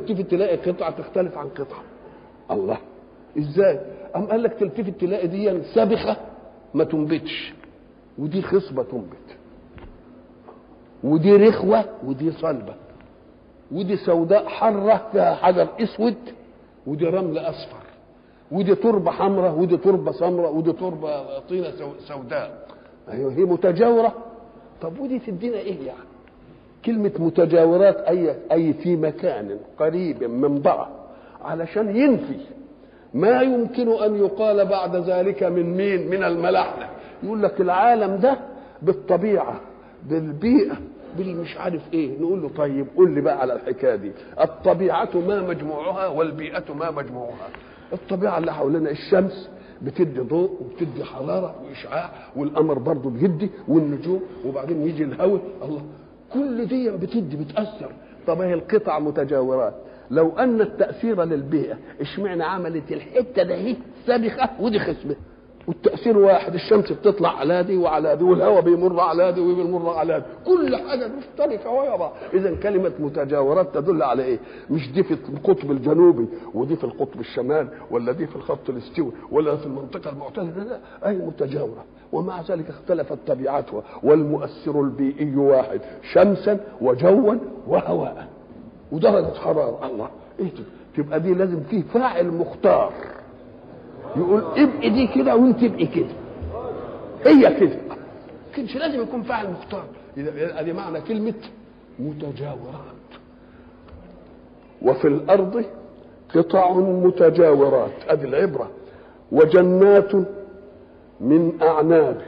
تلتفت تلاقي قطعه تختلف عن قطعه الله ازاي ام قال لك تلتفت تلاقي دي سابخه ما تنبتش ودي خصبه تنبت ودي رخوه ودي صلبه ودي سوداء حره فيها حجر اسود ودي رمل اصفر ودي تربه حمراء ودي تربه سمراء ودي تربه طينه سوداء ايوه هي متجاوره طب ودي تدينا ايه يعني كلمة متجاورات أي أي في مكان قريب من بعض علشان ينفي ما يمكن أن يقال بعد ذلك من مين؟ من الملاحدة يقول لك العالم ده بالطبيعة بالبيئة بالمش عارف ايه نقول له طيب قول لي بقى على الحكايه دي الطبيعه ما مجموعها والبيئه ما مجموعها الطبيعه اللي حوالينا الشمس بتدي ضوء وبتدي حراره واشعاع والقمر برضه بيدي والنجوم وبعدين يجي الهواء الله كل دي بتدي بتاثر طب هي القطع متجاورات لو ان التاثير للبيئه اشمعنى عملت الحته ده هي سابخه ودي خصبه والتاثير واحد الشمس بتطلع على دي وعلى دي والهواء بيمر على دي وبيمر على دي كل حاجه مشتركه ويا بعض اذا كلمه متجاورات تدل على ايه مش دي في القطب الجنوبي ودي في القطب الشمال ولا دي في الخط الاستوي ولا في المنطقه المعتدله لا اي متجاوره ومع ذلك اختلفت طبيعتها والمؤثر البيئي واحد شمسا وجوا وهواء ودرجه حراره الله ايه ده؟ تبقى دي لازم فيه فاعل مختار يقول ابقي دي كده وانت ابقي كده هي كده كانش لازم يكون فاعل مختار ادي معنى كلمه متجاورات وفي الارض قطع متجاورات ادي العبره وجنات من اعناب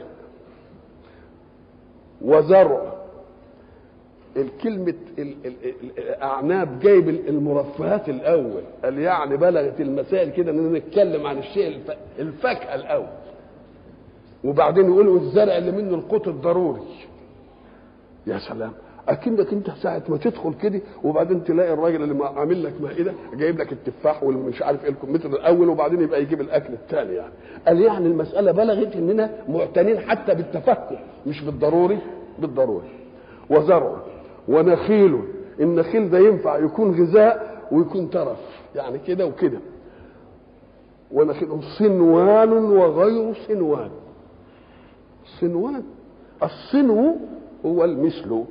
وزرع الكلمة الأعناب جايب المرفهات الأول قال يعني بلغت المسائل كده إننا نتكلم عن الشيء الفاكهة الأول وبعدين يقولوا الزرع اللي منه القوت الضروري يا سلام اكنك انت ساعه ما تدخل كده وبعدين تلاقي الراجل اللي عامل لك مائده جايب لك التفاح والمش عارف ايه الكمثرى الاول وبعدين يبقى يجيب الاكل الثاني يعني قال يعني المساله بلغت اننا معتنين حتى بالتفكه مش بالضروري بالضروري وزرع ونخيل النخيل ده ينفع يكون غذاء ويكون ترف يعني كده وكده ونخيل صنوان وغير صنوان صنوان الصنو هو المثل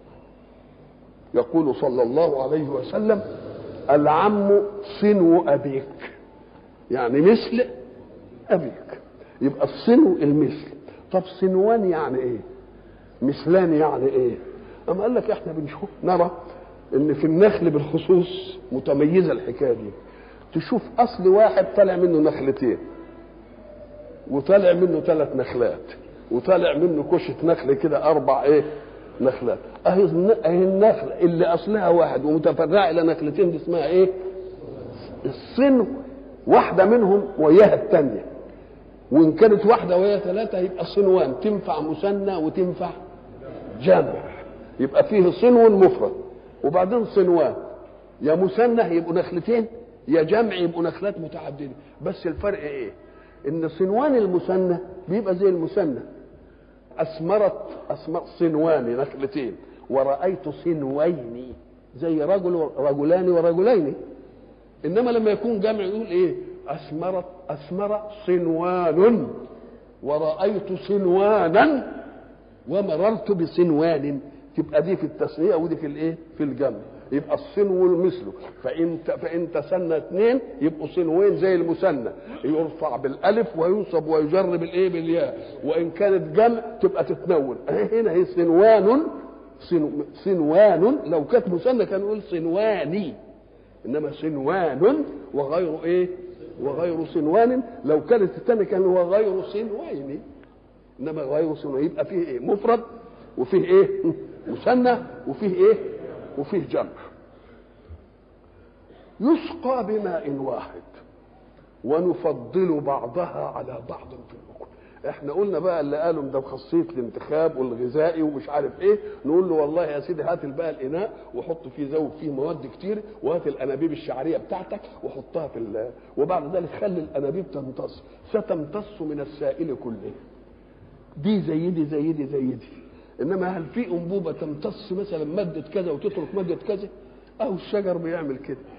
يقول صلى الله عليه وسلم العم صنو أبيك يعني مثل أبيك يبقى الصنو المثل طب صنوان يعني ايه مثلان يعني ايه أما قال لك احنا بنشوف نرى ان في النخل بالخصوص متميزة الحكاية دي تشوف اصل واحد طالع منه نخلتين وطالع منه ثلاث نخلات وطالع منه كشة نخل كده اربع ايه نخلات اهي اهي النخله اللي اصلها واحد ومتفرعه الى نخلتين دي اسمها ايه الصنو واحده منهم وياها الثانيه وان كانت واحده وياها ثلاثه يبقى صنوان تنفع مثنى وتنفع جمع يبقى فيه صنو مفرد وبعدين صنوان يا مثنى يبقوا نخلتين يا جمع يبقوا نخلات متعدده بس الفرق ايه ان صنوان المثنى بيبقى زي المثنى أثمرت أثمر صنوان نخلتين ورأيت صنوين زي رجل رجلان ورجلين إنما لما يكون جمع يقول إيه أثمرت أثمر صنوان ورأيت صنوانا ومررت بصنوان تبقى دي في التسمية ودي في الإيه في الجمع يبقى الصنو المثل فإن فإن تسنى اثنين يبقوا صنوين زي المثنى يرفع بالألف وينصب ويجر بالإيه بالياء وإن كانت جمع تبقى تتنون هنا هي صنوان صنوان لو كانت مثنى كان يقول صنواني إنما صنوان وغير إيه وغير صنوان لو كانت الثانية كان هو غير صنوين إنما غير صنوين يبقى فيه إيه مفرد وفيه إيه مثنى وفيه إيه وفيه جمع يسقى بماء واحد ونفضل بعضها على بعض في الأكل احنا قلنا بقى اللي قالوا ده خاصيه الانتخاب والغذائي ومش عارف ايه نقول له والله يا سيدي هات بقى الاناء وحط فيه زود فيه مواد كتير وهات الانابيب الشعريه بتاعتك وحطها في ال... وبعد ذلك خلي الانابيب تمتص ستمتص من السائل كله دي زي دي زي دي زي دي انما هل في انبوبه تمتص مثلا ماده كذا وتترك ماده كذا اهو الشجر بيعمل كده